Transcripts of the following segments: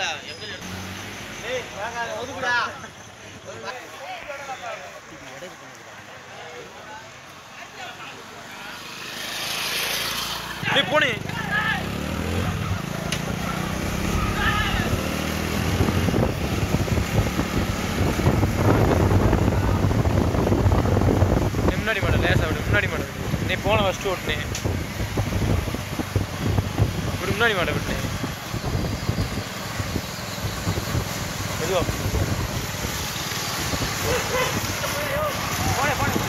எடுக்கல எங்க ஒதுக்குடா நீ போனே நீ முன்னாடி மாட லேசா விடு முன்னாடி மாட விடு நீ போன ஃபஸ்ட்டு ஓட்டுனே இப்படி முன்னாடி மாட விட்டு மெதுவா போனே போனே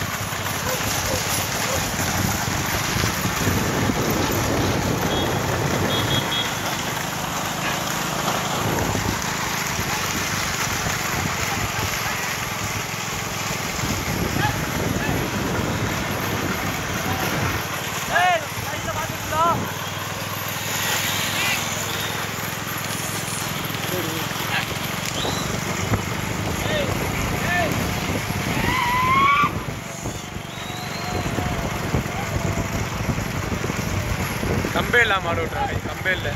கம்பே இல்லாம மாடு விட்றாங்க கம்பே இல்லை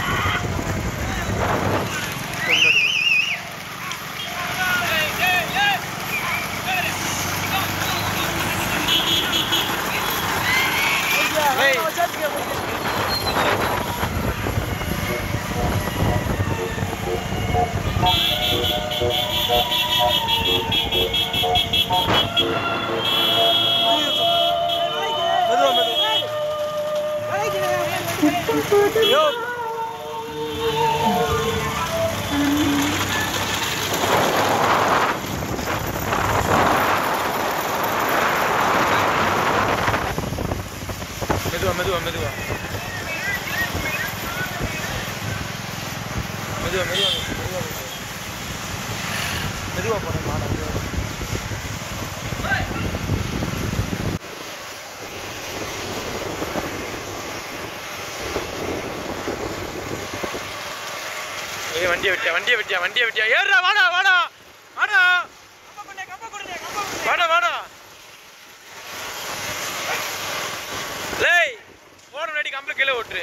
ஏய். மெதுவா மெதுவா யோ மெதுவா மெதுவா மெதுவா மெதுவா மெதுவா மெதுவா மெதுவா போன மாடா மெதுவா ஏய் வண்டியை விட்டியா வண்டியை விட்டியா வண்டியை விட்டியா ஏறுடா வாடா வாடா வாடா வாடா வாடா லேய் போன முன்னாடி கம்பள கீழே ஓட்டுரு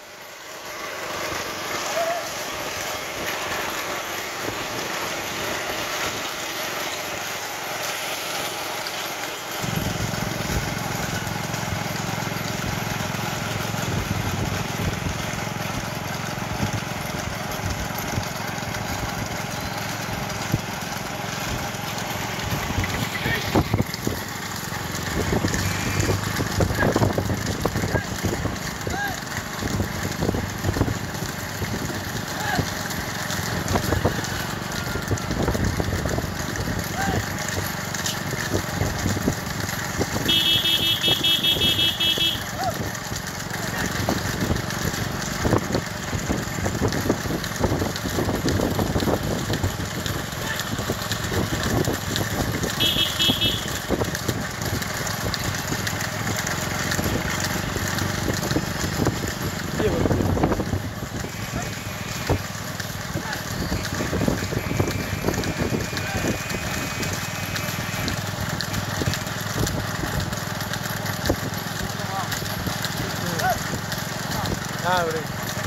ஆ விடு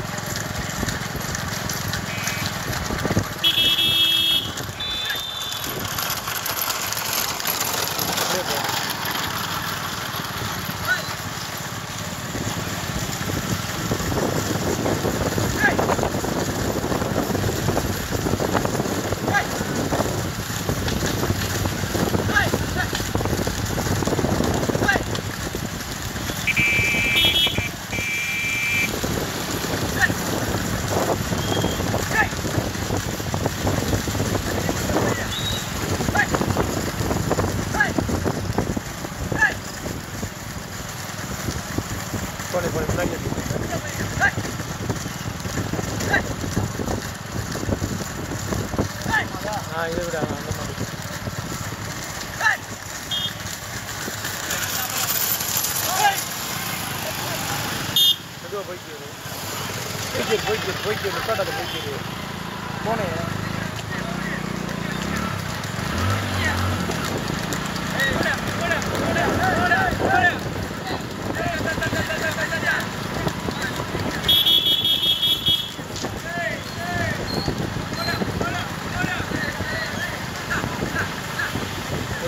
அப்படியே போ. போனே போனே முன்னாடி ஏறு. ஆ இதை விட அந்த மாதிரி மெதுவா போய்க்கு இரு. போய்க்கு இரு, போய்க்கு இரு, போய்க்கு இரு, நிப்பாட்டாத, போய்க்கு இரு. போனே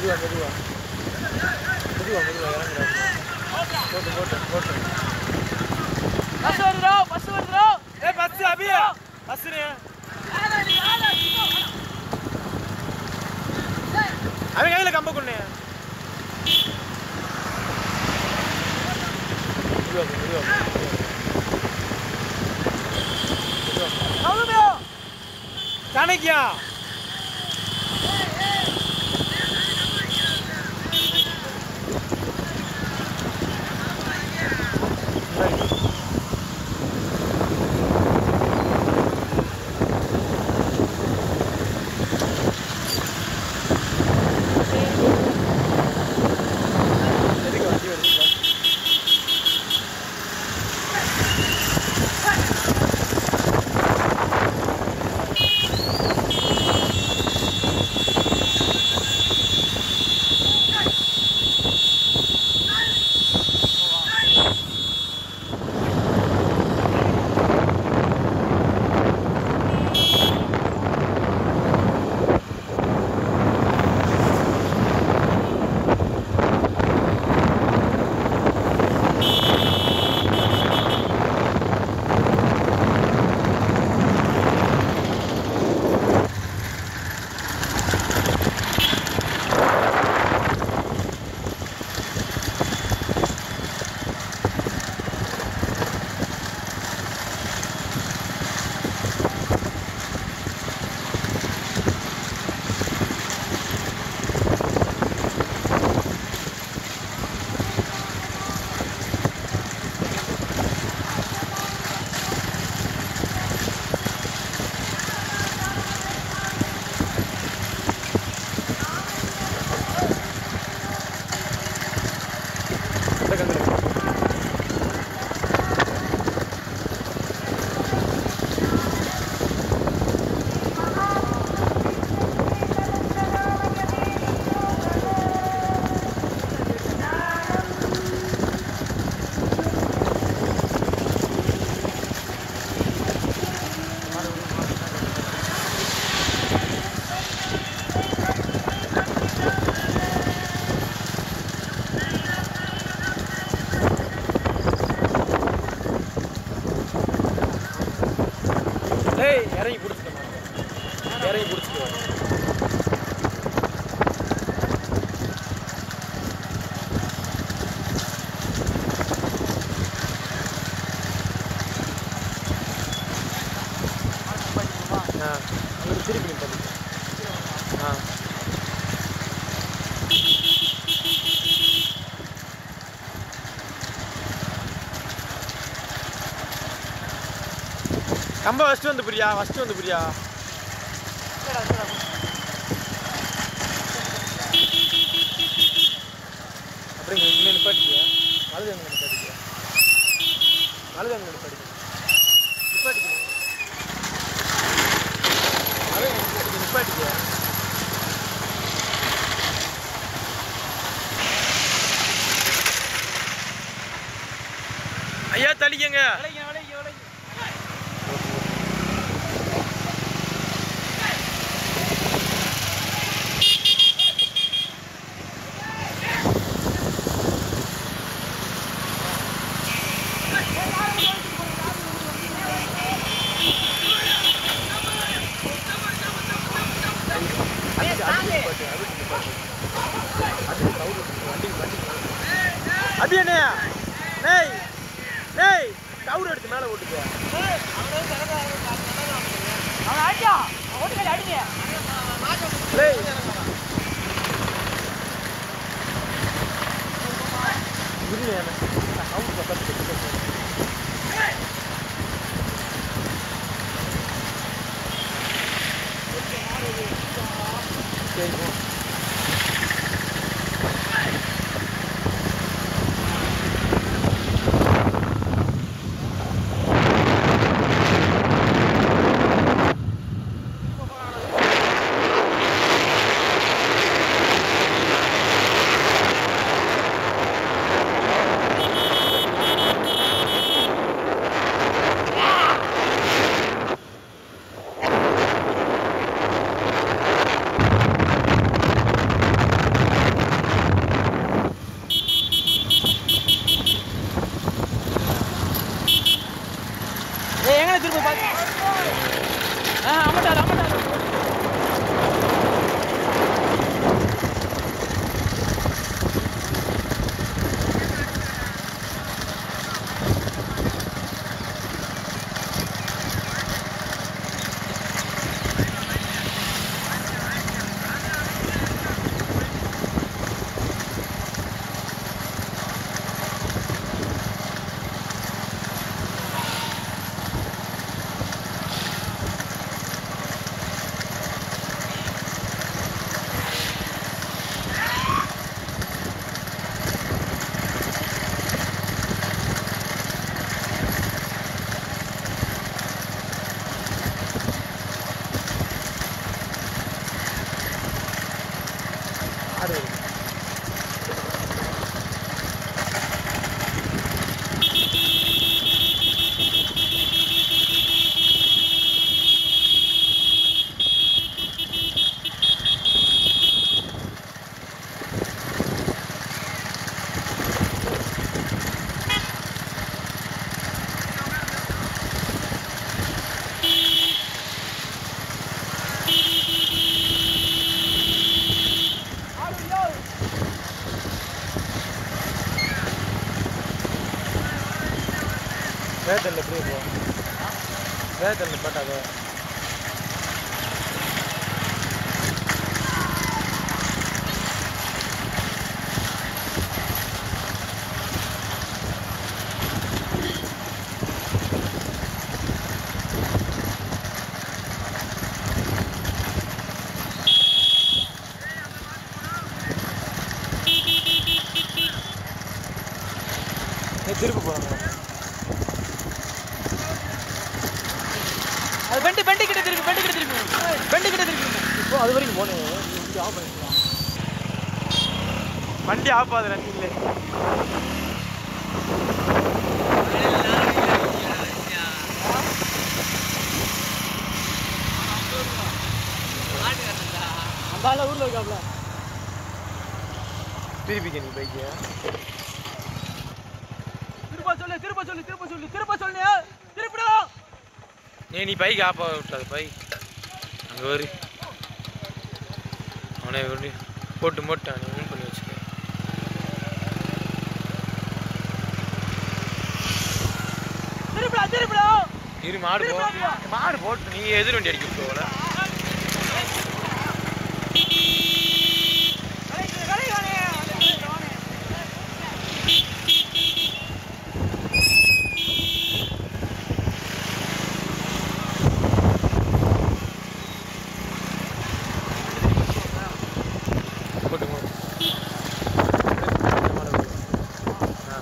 மெதுவா மெதுவா மெதுவா மெதுவா இறங்குறாங்க போட்டு போட்டு போட்டு பஸ் வருதுடா பஸ் வருதுடா ஏ பஸ் அபியா பஸ் அவன் கையில கம்ப கொண்டு மெதுவா போ, மெதுவா போ, மெதுவா போ. கவுமே சாணக்கியா எதுக்கு வண்டி வருது இந்த கங்குல ஏய் இறங்கி பிடிச்சிட்டு இறங்கி பிடிச்சிட்டு வா ஆ அங்கே திருப்பி நிப்பாட்டு. ஆ கம்ப ஃபஸ்ட்டு வந்து புரியா ஃபஸ்ட்டு வந்து புரியா அப்புறம் இங்கே இங்கே நிப்பாட்டிக்கியா வலது அங்கே நிப்பாட்டிக்கியா வலது அங்கே நிப்பாட்டிக்க நிப்பாட்டிக்கணும் வலது அங்கே நிப்பாட்டிக்க நிப்பாட்டிக்கியா ஐயா தள்ளிக்கங்க விளைங்க விளைங்க விளைங்க அபி அண்ணையா நேய் நேய் கவுர் எடுத்து மேலே ஓட்டுக்க அவன் அடிச்சா ஓட்டுக்காடி அடிங்க லேய் இருங்க கவுர் பக்கத்து சரி போ. மாடு வருது வேதல் எப்படி இருக்கும் வேதல் பட்டாத திருப்பி போகிறாங்க அது பெண்டு பெண்டு கிட்ட திருப்பி பெண்டு கிட்ட திருப்பி பெண்டு கிட்ட திருப்பி இப்போ அது வரைக்கும் போனேன் வண்டி ஆஃப் பண்ணிக்கலாம் வண்டி ஆஃப் ஆகுது ரன்னிங்லே அந்த ஆள ஊர்ல இருக்காப்ல திருப்பிக்க நீ பைக்கு திருப்ப சொல்லு திருப்ப சொல்லு திருப்ப சொல்லு திருப்ப சொல்லு திருப்பிடா நீ நீ பைக் ஆஃப் ஆக விட்டாது பைக் அங்கே வரு அவனை விட்டு போட்டு போட்டான் நீ மூவ் பண்ணி வச்சுக்க திருப்பிடா திருப்பிடா இரு மாடு போ மாடு போட்டு நீ எதிர் வண்டி அடிக்க போகல போட்டு போட்டு ஆ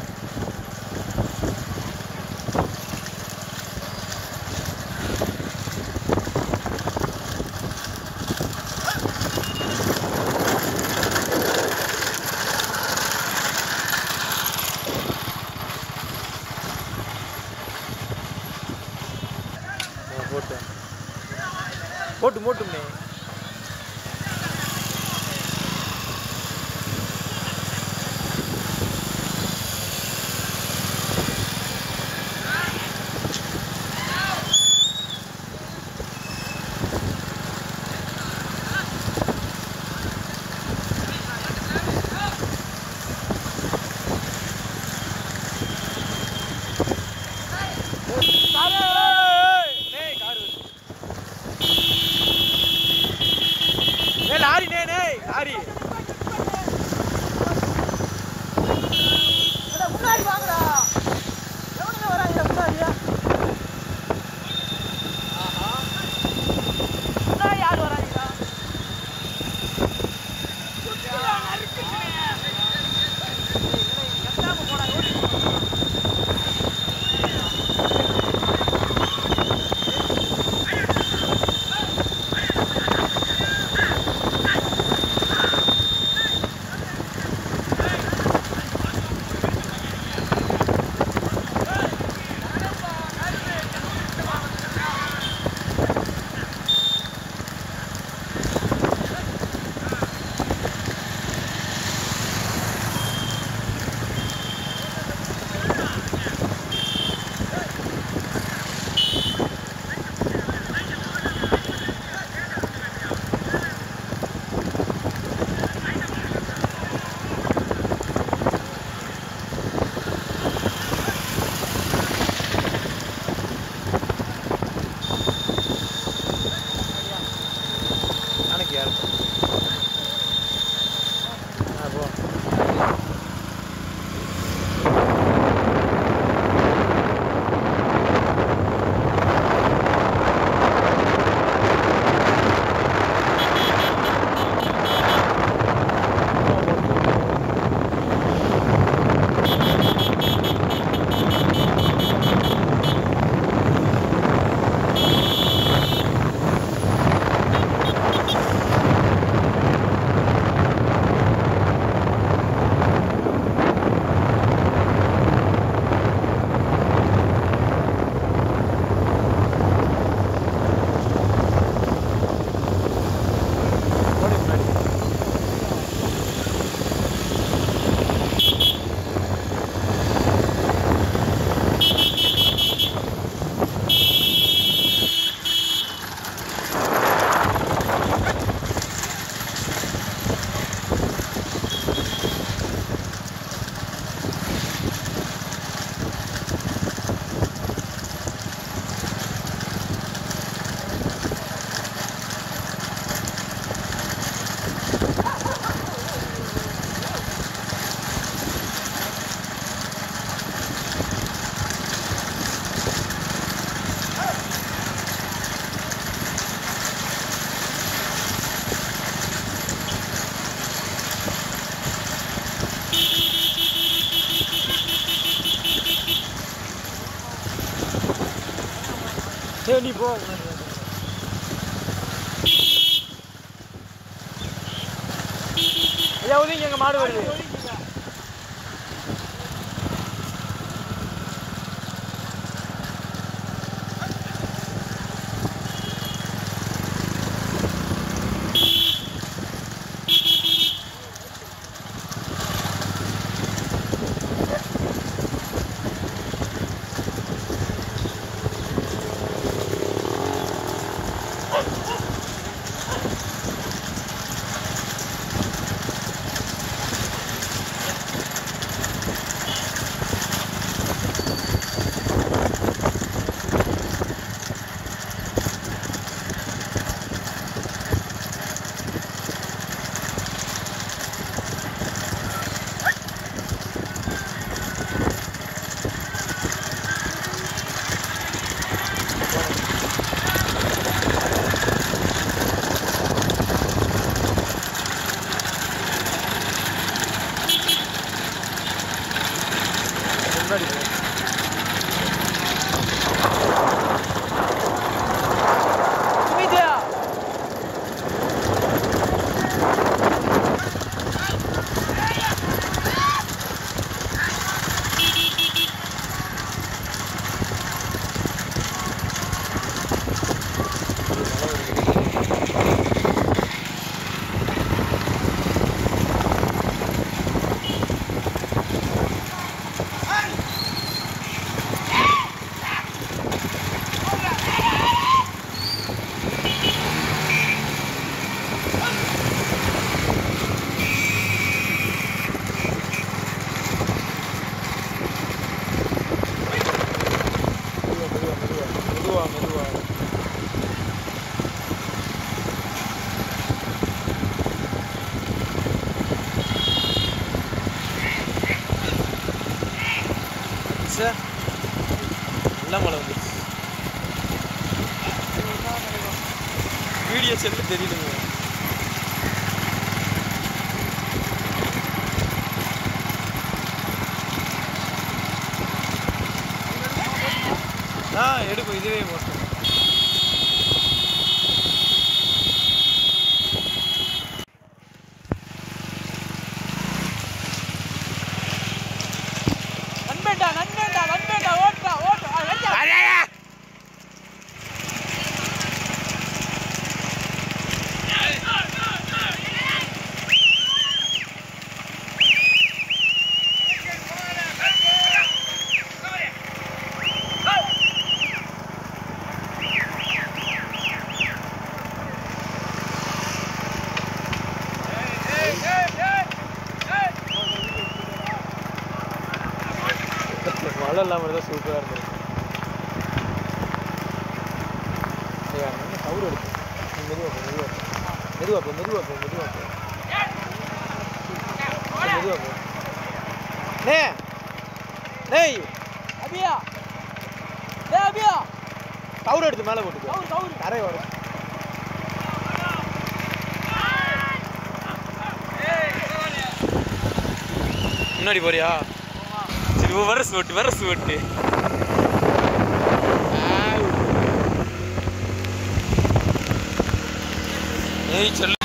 ஆ, போட்டு போட்டு போட்டுமே லாரி நே நே லாரி முன்னாடி வாங்கடா எவனுங்க வராங்க முன்னாடி முன்னாடி யார் வராங்களா ஆ நீ போ ஐயா ஒதுங்க எங்க மாடு வருது முன்னாடி போ. சுமித்யா மெதுவா, மெதுவா, மெதுவா. மெதுவா, மெதுவா. சே, நல்ல மழை வந்துச்சு வீடியோ செல்லு தெரியலுங்க ஆ எடுக்கும் இதுவே மோசம் நண்பேண்டா நண்பேண்டா நண்பேண்டா ஓட்டா ஓட்டா ஆ, வெட்டா. மழை இல்லாமல் இருந்தால் சூப்பராக இருந்தது ஐயா என்ன கவுரு எடுத்து நீ மெதுவா போ மெதுவா போ மெதுவா போ மெதுவா போ மெதுவா போ மெதுவா போ நே டேய் அபியா டேய் அபியா கவுரு எடுத்து மேலே போட்டுக்கோ கவுரு கவுரு கரை வரும் முன்னாடி போறியா சரி வரசு ஓட்டு வரசு ஓட்டு ஏய் சொல்லு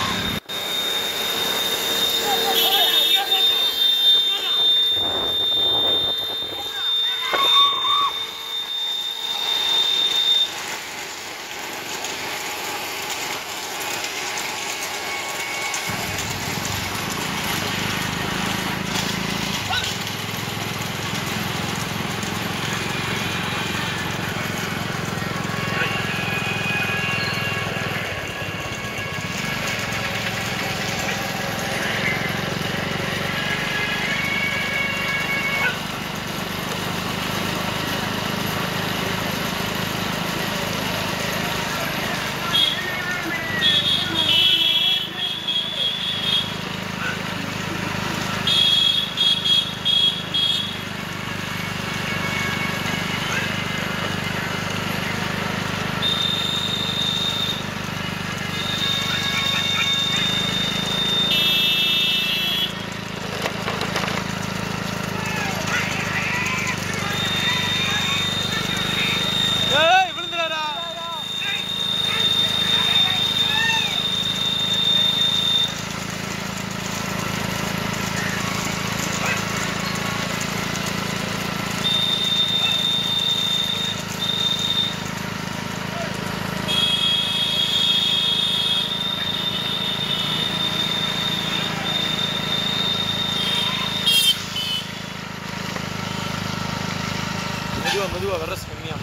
மெதுவாக வரஸ் கம்மியாக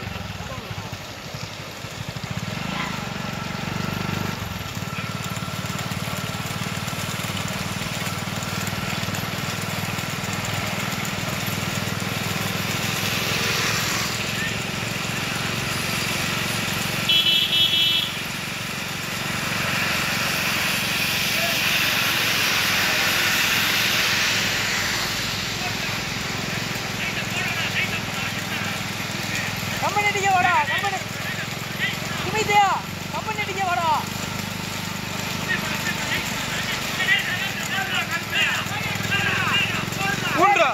கம்பெனி அடிக்க வாடா கம்பெனி சுமித்யா கம்பெனி அடிக்க வாடா ஊன்றா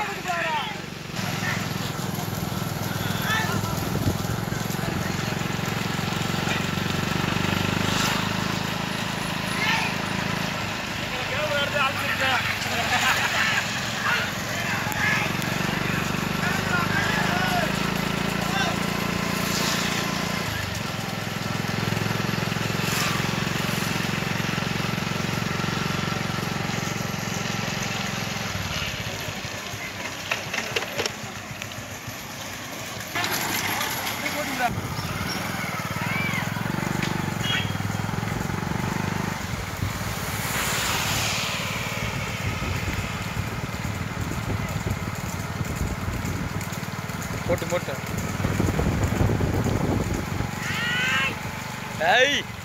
போட்டு போட்டு ஏய்